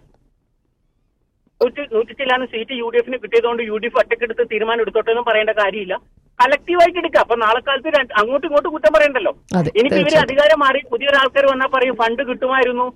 നൂറ്റി നൂറ്റി ചില്ലാനും സീറ്റ് യു ഡി എഫിന് കിട്ടിയതുകൊണ്ട് യു ഡി എഫ് ഒറ്റക്കെടുത്ത് തീരുമാനം എടുത്തോട്ടെ എന്നും പറയേണ്ട കാര്യമില്ല കളക്റ്റീവായിട്ട് എടുക്കുക അപ്പൊ നാളെ കാലത്ത് രണ്ട് അങ്ങോട്ടും ഇങ്ങോട്ടും കുറ്റം പറയണ്ടല്ലോ അതെ, ഇനിയിപ്പോ ഇവര് തീർച്ചയായിട്ടും. അധികാരം മാറി പുതിയൊരു ആൾക്കാർ വന്നാൽ പറയും ഫണ്ട് കിട്ടുമായിരുന്നു